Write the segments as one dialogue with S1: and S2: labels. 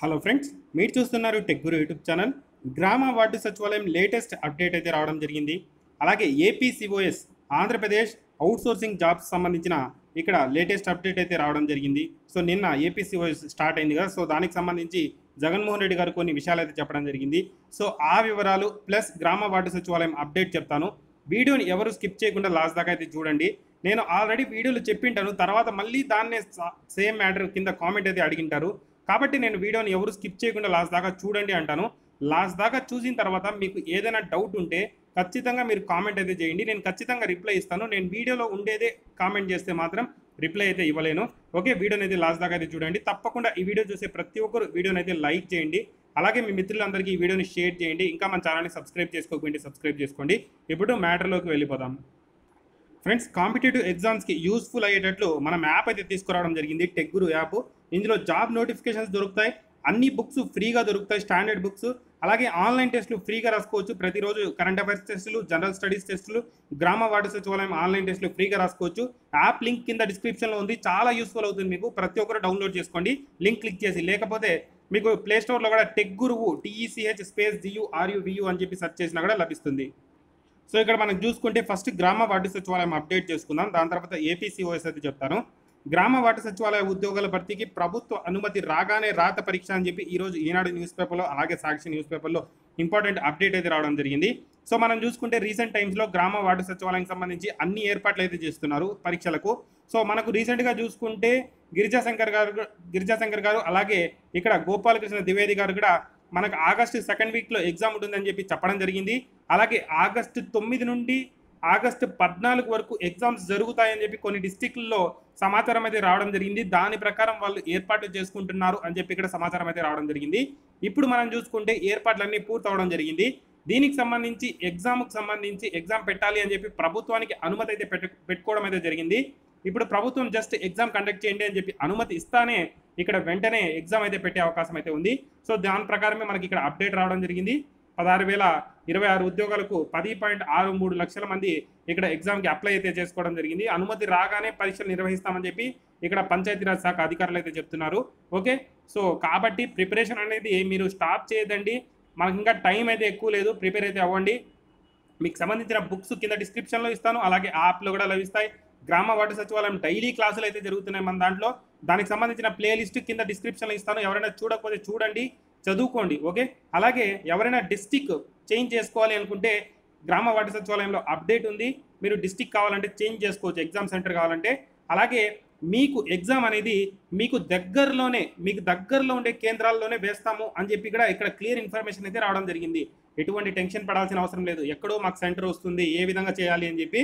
S1: hello friends మీరు చూస్తున్నారు tech guru YouTube channel గ్రామ వార్డు సచివాలయం లేటెస్ట్ అప్డేట్ అయితే రావడం జరిగింది అలాగే AP COS Andhra Pradesh outsourcing jobs సంబంధించిన ఇక్కడ లేటెస్ట్ అప్డేట్ అయితే రావడం జరిగింది సో నిన్న ఏపీ సిఓఎస్ స్టార్ట్ అయింది కదా సో దానికి సంబంధించి జగన్మోహన్ రెడ్డి గారు కొన్ని విషయాలు అయితే చెప్పడం జరిగింది సో ఆ వివరాలు ప్లస్ గ్రామ వార్డు సచివాలయం అప్డేట్ చెప్తాను వీడియోని ఎవరు స్కిప్ చేయకుండా లాస్ట్ దాకా అయితే చూడండి నేను ఆల్రెడీ వీడియోలో చెప్పింటాను తర్వాత మళ్ళీ దాన్నే సేమ్ మ్యాటర్ కింద కామెంట్ అయితే అడిగింటారు కాబట్టి నేను వీడియోని ఎవరు స్కిప్ చేయకుండా లాస్ట్ దాకా చూడండి అంటాను లాస్ట్ దాకా చూసిన తర్వాత మీకు ఏదైనా డౌట్ ఉంటే ఖచ్చితంగా మీరు కామెంట్ అయితే చేయండి నేను ఖచ్చితంగా రిప్లై ఇస్తాను నేను వీడియోలో ఉండేదే కామెంట్ చేస్తే మాత్రం రిప్లై అయితే ఇవ్వలేను ఓకే వీడియోని అయితే లాస్ట్ దాకా అయితే చూడండి తప్పకుండా ఈ వీడియో చూసే ప్రతి ఒక్కరు వీడియోని అయితే లైక్ చేయండి అలాగే మీ మిత్రులందరికీ ఈ వీడియోని షేర్ చేయండి ఇంకా మన ఛానల్ని సబ్స్క్రైబ్ చేసుకోకపోయింటే సబ్స్క్రైబ్ చేసుకోండి ఇప్పుడు మ్యాటర్లోకి వెళ్ళిపోదాం ఫ్రెండ్స్ కాంపిటేటివ్ ఎగ్జామ్స్కి యూస్ఫుల్ అయ్యేటట్లు మనం యాప్ అయితే తీసుకురావడం జరిగింది టెక్ గురు యాప్ ఇందులో జాబ్ నోటిఫికేషన్స్ దొరుకుతాయి అన్ని బుక్స్ ఫ్రీగా దొరుకుతాయి స్టాండర్డ్ బుక్స్ అలాగే ఆన్లైన్ టెస్టులు ఫ్రీగా రాసుకోవచ్చు ప్రతిరోజు కరెంట్ అఫైర్స్ టెస్టులు జనరల్ స్టడీస్ టెస్టులు గ్రామ వార్డు సచివాలయం ఆన్లైన్ టెస్టులు ఫ్రీగా రాసుకోవచ్చు యాప్ లింక్ కింద డిస్క్రిప్షన్లో ఉంది చాలా యూస్ఫుల్ అవుతుంది మీకు ప్రతి ఒక్కరు డౌన్లోడ్ చేసుకోండి లింక్ క్లిక్ చేసి లేకపోతే మీకు ప్లే స్టోర్లో కూడా టెక్ గురువు టీఈసీహెచ్ స్పేస్ జియు ఆర్యు వియు అని చెప్పి సెర్చ్ చేసినా కూడా లభిస్తుంది సో ఇక్కడ మనం చూసుకుంటే ఫస్ట్ గ్రామ వార్డు సచివాలయం అప్డేట్ చేసుకుందాం దాని తర్వాత ఏపీసీఓఎస్ అయితే చెప్తాను గ్రామ వార్డు సచివాలయ ఉద్యోగాల భర్తీకి ప్రభుత్వ అనుమతి రాగానే రాత పరీక్ష అని చెప్పి ఈరోజు ఈనాడు న్యూస్ పేపర్లో అలాగే సాక్షి న్యూస్ పేపర్లో ఇంపార్టెంట్ అప్డేట్ అయితే రావడం జరిగింది సో మనం చూసుకుంటే రీసెంట్ టైమ్స్లో గ్రామ వార్డు సచివాలయం సంబంధించి అన్ని ఏర్పాట్లు అయితే చేస్తున్నారు పరీక్షలకు సో మనకు రీసెంట్గా చూసుకుంటే గిరిజాశంకర్ గారు గిరిజాశంకర్ గారు అలాగే ఇక్కడ గోపాలకృష్ణ ద్వివేది గారు కూడా మనకు ఆగస్టు సెకండ్ వీక్లో ఎగ్జామ్ ఉంటుందని చెప్పి చెప్పడం జరిగింది అలాగే ఆగస్టు తొమ్మిది నుండి ఆగస్టు పద్నాలుగు వరకు ఎగ్జామ్స్ జరుగుతాయని చెప్పి కొన్ని డిస్టిక్లలో సమాచారం అయితే రావడం జరిగింది దాని ప్రకారం వాళ్ళు ఏర్పాట్లు చేసుకుంటున్నారు అని చెప్పి ఇక్కడ సమాచారం అయితే రావడం జరిగింది ఇప్పుడు మనం చూసుకుంటే ఏర్పాట్లన్నీ పూర్తవడం జరిగింది దీనికి సంబంధించి ఎగ్జామ్కి సంబంధించి ఎగ్జామ్ పెట్టాలి అని చెప్పి ప్రభుత్వానికి అనుమతి అయితే పెట్ట పెట్టుకోవడం అయితే జరిగింది ఇప్పుడు ప్రభుత్వం జస్ట్ ఎగ్జామ్ కండక్ట్ చేయండి అని చెప్పి అనుమతి ఇస్తానే ఇక్కడ వెంటనే ఎగ్జామ్ అయితే పెట్టే అవకాశం అయితే ఉంది సో దాని ప్రకారమే మనకి ఇక్కడ అప్డేట్ రావడం జరిగింది పదహారు వేల ఇరవై ఆరు ఉద్యోగాలకు పది పాయింట్ ఆరు మూడు లక్షల మంది ఇక్కడ ఎగ్జామ్కి అప్లై అయితే చేసుకోవడం జరిగింది అనుమతి రాగానే పరీక్షలు నిర్వహిస్తామని చెప్పి ఇక్కడ పంచాయతీరాజ్ శాఖ అధికారులు అయితే చెప్తున్నారు ఓకే సో కాబట్టి ప్రిపరేషన్ అనేది మీరు స్టాప్ చేయదండి మనకి ఇంకా టైం అయితే ఎక్కువ లేదు ప్రిపేర్ అయితే అవ్వండి మీకు సంబంధించిన బుక్స్ కింద డిస్క్రిప్షన్లో ఇస్తాను అలాగే యాప్లో కూడా లభిస్తాయి గ్రామ వార్డు సచివాలయం డైలీ క్లాసులు అయితే జరుగుతున్నాయి మన దాంట్లో దానికి సంబంధించిన ప్లేలిస్ట్ కింద డిస్క్రిప్షన్లో ఇస్తాను ఎవరైనా చూడకపోతే చూడండి చదువుకోండి ఓకే అలాగే ఎవరైనా డిస్టిక్ చేంజ్ చేసుకోవాలి అనుకుంటే గ్రామ వార్డు సచివాలయంలో అప్డేట్ ఉంది మీరు డిస్టిక్ కావాలంటే చేంజ్ చేసుకోవచ్చు ఎగ్జామ్ సెంటర్ కావాలంటే అలాగే మీకు ఎగ్జామ్ అనేది మీకు దగ్గరలోనే మీకు దగ్గరలో ఉండే కేంద్రాల్లోనే వేస్తాము అని చెప్పి కూడా ఇక్కడ క్లియర్ ఇన్ఫర్మేషన్ అయితే రావడం జరిగింది ఎటువంటి టెన్షన్ పడాల్సిన అవసరం లేదు ఎక్కడో మాకు సెంటర్ వస్తుంది ఏ విధంగా చేయాలి అని చెప్పి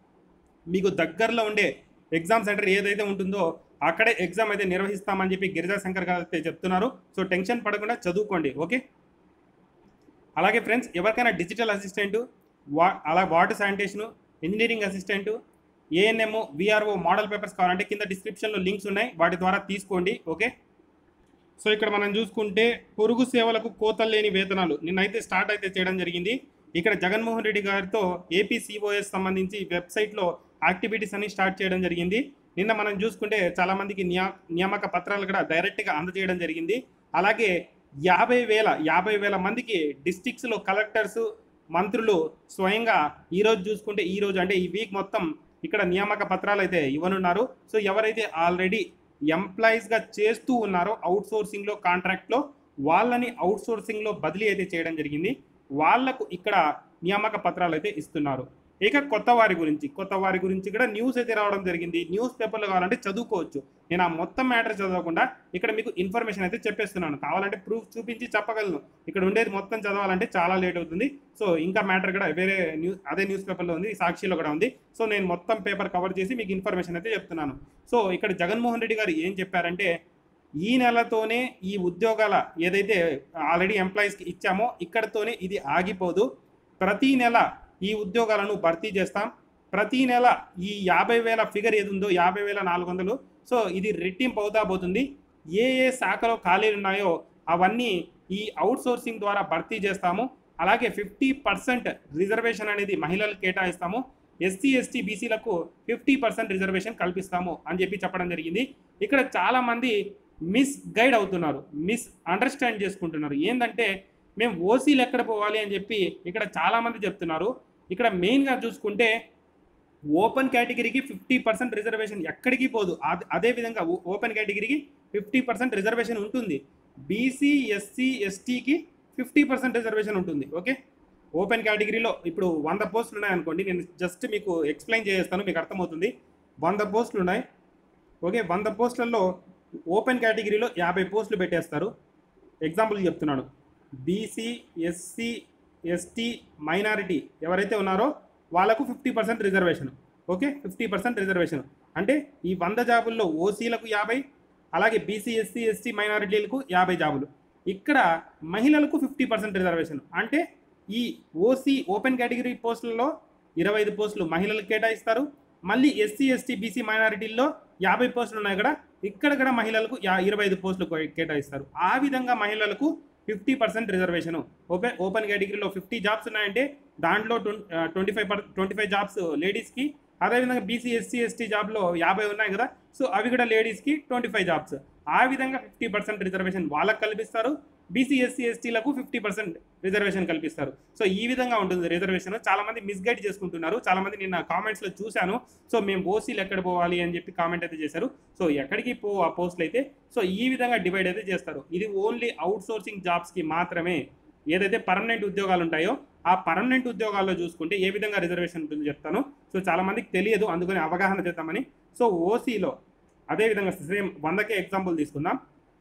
S1: మీకు దగ్గరలో ఉండే ఎగ్జామ్ సెంటర్ ఏదైతే ఉంటుందో అక్కడే ఎగ్జామ్ అయితే నిర్వహిస్తామని చెప్పి గిరిజా శంకర్ గారు అయితే చెప్తున్నారు సో టెన్షన్ పడకుండా చదువుకోండి ఓకే అలాగే ఫ్రెండ్స్ ఎవరికైనా డిజిటల్ అసిస్టెంట్ వా అలా water sanitation engineering assistant ANM VRO model papers కావాలంటే కింద డిస్క్రిప్షన్లో లింక్స్ ఉన్నాయి వాటి ద్వారా తీసుకోండి ఓకే సో ఇక్కడ మనం చూసుకుంటే పొరుగు సేవలకు కోతలు లేని వేతనాలు నిన్నైతే స్టార్ట్ అయితే చేయడం జరిగింది ఇక్కడ జగన్మోహన్ రెడ్డి గారితో ఏపీ సిఓఎస్ సంబంధించి వెబ్సైట్లో యాక్టివిటీస్ అన్ని స్టార్ట్ చేయడం జరిగింది నిన్న మనం చూసుకుంటే చాలామందికి నియా నియామక పత్రాలు కూడా డైరెక్ట్గా అందజేయడం జరిగింది అలాగే యాభై వేల యాభై వేల మందికి డిస్టిక్స్లో కలెక్టర్స్ మంత్రులు స్వయంగా ఈరోజు చూసుకుంటే ఈ రోజు అంటే ఈ వీక్ మొత్తం ఇక్కడ నియామక పత్రాలు అయితే ఇవ్వనున్నారు సో ఎవరైతే ఆల్రెడీ ఎంప్లాయీస్గా చేస్తూ ఉన్నారో అవుట్ సోర్సింగ్లో కాంట్రాక్ట్లో వాళ్ళని అవుట్ సోర్సింగ్లో బదిలీ అయితే చేయడం జరిగింది వాళ్లకు ఇక్కడ నియామక పత్రాలు అయితే ఇస్తున్నారు ఇక కొత్త వారి గురించి కొత్త వారి గురించి కూడా న్యూస్ అయితే రావడం జరిగింది న్యూస్ పేపర్లో కావాలంటే చదువుకోవచ్చు నేను ఆ మొత్తం మ్యాటర్ చదవకుండా ఇక్కడ మీకు ఇన్ఫర్మేషన్ అయితే చెప్పేస్తున్నాను కావాలంటే ప్రూఫ్ చూపించి చెప్పగలను ఇక్కడ ఉండేది మొత్తం చదవాలంటే చాలా లేట్ అవుతుంది సో ఇంకా మ్యాటర్ కూడా వేరే న్యూస్ అదే న్యూస్ పేపర్లో ఉంది సాక్షిలో కూడా ఉంది సో నేను మొత్తం పేపర్ కవర్ చేసి మీకు ఇన్ఫర్మేషన్ అయితే చెప్తున్నాను సో ఇక్కడ జగన్మోహన్ రెడ్డి గారు ఏం చెప్పారంటే ఈ నెలతోనే ఈ ఉద్యోగాల ఏదైతే ఆల్రెడీ ఎంప్లాయీస్కి ఇచ్చామో ఇక్కడతోనే ఇది ఆగిపోదు ప్రతి నెల ఈ ఉద్యోగాలను భర్తీ చేస్తాం ప్రతి నెల ఈ యాభై వేల ఫిగర్ ఏది ఉందో యాభై వేల నాలుగు వందలు సో ఇది రెట్టింపు అవుతా పోతుంది ఏ ఏ శాఖలో ఖాళీలు ఉన్నాయో అవన్నీ ఈ అవుట్ సోర్సింగ్ ద్వారా భర్తీ చేస్తాము అలాగే ఫిఫ్టీ పర్సెంట్ రిజర్వేషన్ అనేది మహిళలకు కేటాయిస్తాము ఎస్సీ ఎస్టీ బీసీలకు ఫిఫ్టీ పర్సెంట్ రిజర్వేషన్ కల్పిస్తాము అని చెప్పి చెప్పడం జరిగింది ఇక్కడ చాలా మంది మిస్ గైడ్ అవుతున్నారు మిస్ అండర్స్టాండ్ చేసుకుంటున్నారు ఏంటంటే మేము ఓసీలు ఎక్కడ పోవాలి అని చెప్పి ఇక్కడ చాలామంది చెప్తున్నారు ఇక్కడ మెయిన్గా చూసుకుంటే ఓపెన్ కేటగిరీకి ఫిఫ్టీ పర్సెంట్ రిజర్వేషన్ ఎక్కడికి పోదు అద- అదే విధంగా ఓ- ఓపెన్ కేటగిరీకి ఫిఫ్టీ పర్సెంట్ రిజర్వేషన్ ఉంటుంది బీసీ ఎస్సీ ఎస్టీకి ఫిఫ్టీ పర్సెంట్ రిజర్వేషన్ ఉంటుంది ఓకే ఓపెన్ కేటగిరీలో ఇప్పుడు వంద పోస్టులు ఉన్నాయనుకోండి నేను జస్ట్ మీకు ఎక్స్ప్లెయిన్ చేస్తాను మీకు అర్థమవుతుంది వంద పోస్టులు ఉన్నాయి ఓకే వంద పోస్టులలో ఓపెన్ కేటగిరీలో యాభై పోస్టులు పెట్టేస్తారు ఎగ్జాంపుల్ చెప్తున్నాను బీసీ ఎస్సీ ఎస్టీ మైనారిటీ ఎవరైతే ఉన్నారో వాళ్ళకు fifty percent reservation okay fifty percent reservation అంటే ఈ వంద జాబుల్లో ఓసీలకు యాభై అలాగే బీసీ ఎస్సీ ఎస్టీ మైనారిటీలకు యాభై జాబులు ఇక్కడ మహిళలకు ఫిఫ్టీ పర్సెంట్ రిజర్వేషన్ అంటే ఈ ఓసీ ఓపెన్ కేటగిరీ పోస్టులలో ఇరవై ఐదు పోస్టులు మహిళలకు కేటాయిస్తారు మళ్ళీ ఎస్సీ ఎస్టీ బీసీ మైనారిటీల్లో యాభై పోస్టులు ఉన్నాయి కదా ఇక్కడ కూడా మహిళలకు యా ఇరవై ఐదు పోస్టులు కో- కేటాయిస్తారు ఆ విధంగా మహిళలకు fifty percent reservation open open కేటగిరీలో ఫిఫ్టీ జాబ్స్ ఉన్నాయంటే దాంట్లో twenty five per twenty five jobs లేడీస్కి అదేవిధంగా బీసీ ఎస్సీ ఎస్టీ జాబ్లో యాభై ఉన్నాయి కదా సో అవి కూడా లేడీస్కి ట్వంటీ ఫైవ్ జాబ్స్ ఆ విధంగా ఫిఫ్టీ పర్సెంట్ రిజర్వేషన్ వాళ్ళకి కల్పిస్తారు బీసీ ఎస్సీ ఎస్టీలకు ఫిఫ్టీ పర్సెంట్ రిజర్వేషన్ కల్పిస్తారు సో ఈ విధంగా ఉంటుంది రిజర్వేషన్ చాలా మంది మిస్గైడ్ చేసుకుంటున్నారు చాలా మంది నిన్న కామెంట్స్లో చూశాను సో మేము ఓసీలు ఎక్కడ పోవాలి అని చెప్పి కామెంట్ అయితే చేశారు సో ఎక్కడికి పో ఆ పోస్టులు అయితే సో ఈ విధంగా డివైడ్ అయితే చేస్తారు ఇది ఓన్లీ అవుట్ సోర్సింగ్ జాబ్స్కి మాత్రమే ఏదైతే పర్మనెంట్ ఉద్యోగాలు ఉంటాయో ఆ పర్మనెంట్ ఉద్యోగాల్లో చూసుకుంటే ఏ విధంగా రిజర్వేషన్ ఉంటుందో చెప్తాను సో చాలా మందికి తెలియదు అందుకని అవగాహన చేద్దామని సో ఓసీలో అదేవిధంగా సేమ్ వందకే ఎగ్జాంపుల్ తీసుకుందాం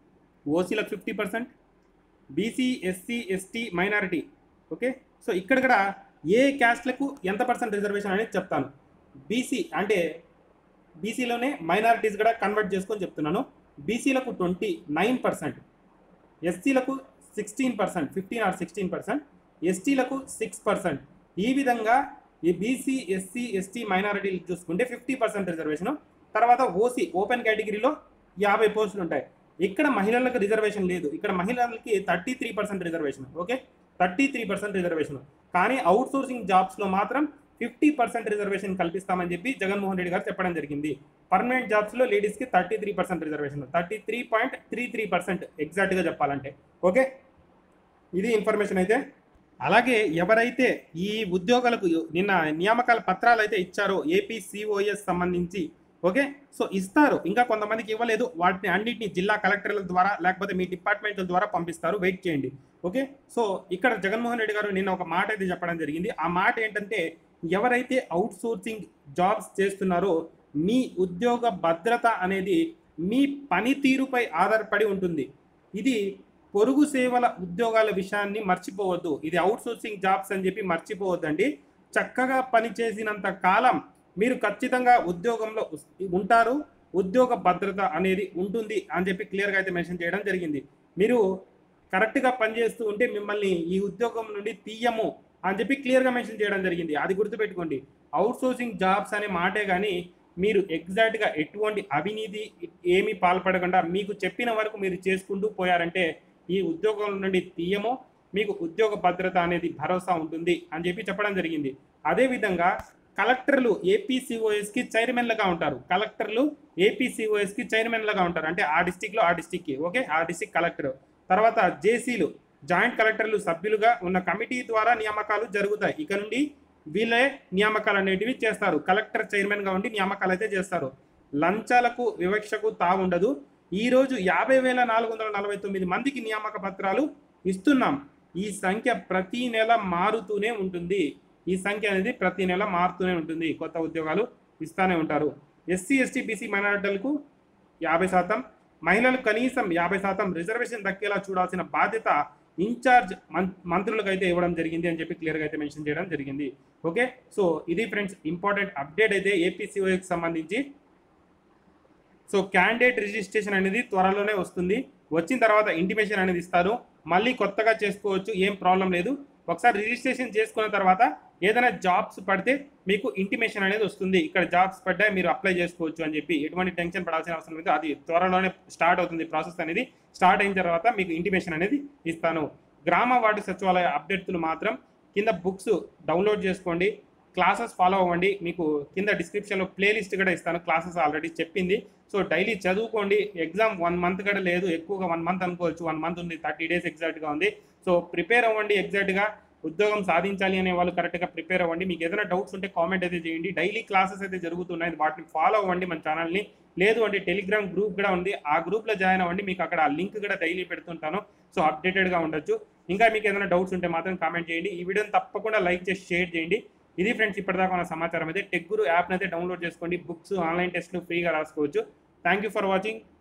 S1: ఓసీలకు fifty percent BC SC ST minority okay so ఇక్కడ కూడా ఏ క్యాస్ట్లకు ఎంత పర్సెంట్ రిజర్వేషన్ అనేది చెప్తాను బీసీ అంటే బీసీలోనే మైనారిటీస్ కూడా కన్వర్ట్ చేసుకొని చెప్తున్నాను బీసీలకు ట్వంటీ నైన్ పర్సెంట్ ఎస్సీలకు sixteen percent fifteen or sixteen percent ఎస్టీలకు సిక్స్ పర్సెంట్ ఈ విధంగా ఈ బీసీ ఎస్సీ ఎస్టీ మైనారిటీలు చూసుకుంటే ఫిఫ్టీ పర్సెంట్ రిజర్వేషన్ తర్వాత ఓసీ ఓపెన్ కేటగిరీలో యాభై పోస్టులు ఉంటాయి ఇక్కడ మహిళలకు రిజర్వేషన్ లేదు ఇక్కడ మహిళలకి thirty three percent reservation okay thirty three percent reservation కానీ అవుట్ సోర్సింగ్ జాబ్స్లో మాత్రం ఫిఫ్టీ పర్సెంట్ రిజర్వేషన్ కల్పిస్తామని చెప్పి జగన్మోహన్ రెడ్డి గారు చెప్పడం జరిగింది పర్మనెంట్ జాబ్స్లో లేడీస్కి thirty three percent reservation thirty three point three three percent ఎగ్జాక్ట్గా చెప్పాలంటే ఓకే ఇది ఇన్ఫర్మేషన్ అయితే అలాగే ఎవరైతే ఈ ఉద్యోగాలకు నిన్న నియామకాల పత్రాలు అయితే ఇచ్చారో ఏపీ సిఓఎస్ సంబంధించి ఓకే సో ఇస్తారు ఇంకా కొంతమందికి ఇవ్వలేదు వాటిని అన్నింటినీ జిల్లా కలెక్టర్ల ద్వారా లేకపోతే మీ డిపార్ట్మెంట్ల ద్వారా పంపిస్తారు వెయిట్ చేయండి ఓకే సో ఇక్కడ జగన్మోహన్ రెడ్డి గారు నిన్న ఒక మాట అయితే చెప్పడం జరిగింది ఆ మాట ఏంటంటే ఎవరైతే అవుట్ సోర్సింగ్ జాబ్స్ చేస్తున్నారో మీ ఉద్యోగ భద్రత అనేది మీ పనితీరుపై ఆధారపడి ఉంటుంది ఇది పొరుగు సేవల ఉద్యోగాల విషయాన్ని మర్చిపోవద్దు ఇది అవుట్ సోర్సింగ్ జాబ్స్ అని చెప్పి మర్చిపోవద్దండి చక్కగా పనిచేసినంత కాలం మీరు ఖచ్చితంగా ఉద్యోగంలో ఉస్- ఉంటారు ఉద్యోగ భద్రత అనేది ఉంటుంది అని చెప్పి క్లియర్గా అయితే మెన్షన్ చేయడం జరిగింది మీరు కరెక్ట్గా పనిచేస్తూ ఉంటే మిమ్మల్ని ఈ ఉద్యోగం నుండి తీయము అని చెప్పి క్లియర్గా మెన్షన్ చేయడం జరిగింది అది గుర్తుపెట్టుకోండి అవుట్ సోర్సింగ్ జాబ్స్ అనే మాటే కానీ మీరు ఎగ్జాక్ట్గా ఎటువంటి అవినీతి ఏమీ పాల్పడకుండా మీకు చెప్పిన వరకు మీరు చేసుకుంటూ పోయారంటే ఈ ఉద్యోగం నుండి తీయము మీకు ఉద్యోగ భద్రత అనేది భరోసా ఉంటుంది అని చెప్పి చెప్పడం జరిగింది అదేవిధంగా కలెక్టర్లు ఏపీసీఓఎస్కి చైర్మన్లుగా ఉంటారు కలెక్టర్లు ఏపీసీఓఎస్కి చైర్మన్లుగా ఉంటారు అంటే ఆ డిస్టిక్లో ఆ డిస్టిక్కి ఓకే ఆ డిస్టిక్ కలెక్టర్ తర్వాత జేసీలు జాయింట్ కలెక్టర్లు సభ్యులుగా ఉన్న కమిటీ ద్వారా నియామకాలు జరుగుతాయి ఇక నుండి వీళ్ళే నియామకాలు అనేటివి చేస్తారు కలెక్టర్ చైర్మన్గా ఉండి నియామకాలు అయితే చేస్తారు లంచాలకు వివక్షకు తావుండదు ఈ రోజు యాభై వేల నాలుగు వందల నలభై తొమ్మిది మందికి నియామక పత్రాలు ఇస్తున్నాం ఈ సంఖ్య ప్రతి నెల మారుతూనే ఉంటుంది ఈ సంఖ్య అనేది ప్రతి నెల మారుతూనే ఉంటుంది కొత్త ఉద్యోగాలు ఇస్తూనే ఉంటారు ఎస్సీ ఎస్టీ బీసీ మైనారిటీలకు యాభై శాతం మహిళలకు కనీసం యాభై శాతం రిజర్వేషన్ దక్కేలా చూడాల్సిన బాధ్యత ఇన్ఛార్జ్ మం- మంత్రులకు అయితే ఇవ్వడం జరిగింది అని చెప్పి క్లియర్గా అయితే మెన్షన్ చేయడం జరిగింది ఓకే సో ఇది ఫ్రెండ్స్ ఇంపార్టెంట్ అప్డేట్ అయితే ఏపీసీఓకి సంబంధించి సో క్యాండిడేట్ రిజిస్ట్రేషన్ అనేది త్వరలోనే వస్తుంది వచ్చిన తర్వాత ఇంటిమేషన్ అనేది ఇస్తారు మళ్ళీ కొత్తగా చేసుకోవచ్చు ఏం ప్రాబ్లం లేదు ఒకసారి రిజిస్ట్రేషన్ చేసుకున్న తర్వాత ఏదైనా జాబ్స్ పడితే మీకు ఇంటిమేషన్ అనేది వస్తుంది ఇక్కడ జాబ్స్ పడ్డా మీరు అప్లై చేసుకోవచ్చు అని చెప్పి ఎటువంటి టెన్షన్ పడాల్సిన అవసరం లేదు అది త్వరలోనే స్టార్ట్ అవుతుంది ప్రాసెస్ అనేది స్టార్ట్ అయిన తర్వాత మీకు ఇంటిమేషన్ అనేది ఇస్తాను గ్రామ వార్డు సచివాలయ అభ్యర్థులు మాత్రం కింద బుక్స్ డౌన్లోడ్ చేసుకోండి క్లాసెస్ ఫాలో అవ్వండి మీకు కింద డిస్క్రిప్షన్లో ప్లేలిస్ట్ కూడా ఇస్తాను క్లాసెస్ ఆల్రెడీ చెప్పింది సో డైలీ చదువుకోండి ఎగ్జామ్ వన్ మంత్ కూడా లేదు ఎక్కువగా వన్ మంత్ అనుకోవచ్చు వన్ మంత్ ఉంది థర్టీ డేస్ ఎగ్జాక్ట్గా ఉంది సో ప్రిపేర్ అవ్వండి ఎగ్జాక్ట్గా ఉద్యోగం సాధించాలి అనే వాళ్ళు కరెక్ట్గా ప్రిపేర్ అవ్వండి మీకు ఏదైనా డౌట్స్ ఉంటే కామెంట్ అయితే చేయండి డైలీ క్లాసెస్ అయితే జరుగుతున్నాయి వాటిని ఫాలో అవ్వండి మన ఛానల్ని లేదు అంటే టెలిగ్రామ్ గ్రూప్ కూడా ఉంది ఆ గ్రూప్లో జాయిన్ అవ్వండి మీకు అక్కడ లింక్ కూడా డైలీ పెడుతుంటాను సో అప్డేటెడ్గా ఉండొచ్చు ఇంకా మీకు ఏదైనా డౌట్స్ ఉంటే మాత్రం కామెంట్ చేయండి ఈ వీడియోని తప్పకుండా లైక్ చేసి షేర్ చేయండి ఇది ఫ్రెండ్స్ ఇప్పటిదాకా ఉన్న సమాచారం అయితే టెక్ గురు యాప్ని అయితే డౌన్లోడ్ చేసుకోండి బుక్స్ ఆన్లైన్ టెస్ట్లు ఫ్రీగా రాసుకోవచ్చు థ్యాంక్ యూ ఫర్ వాచింగ్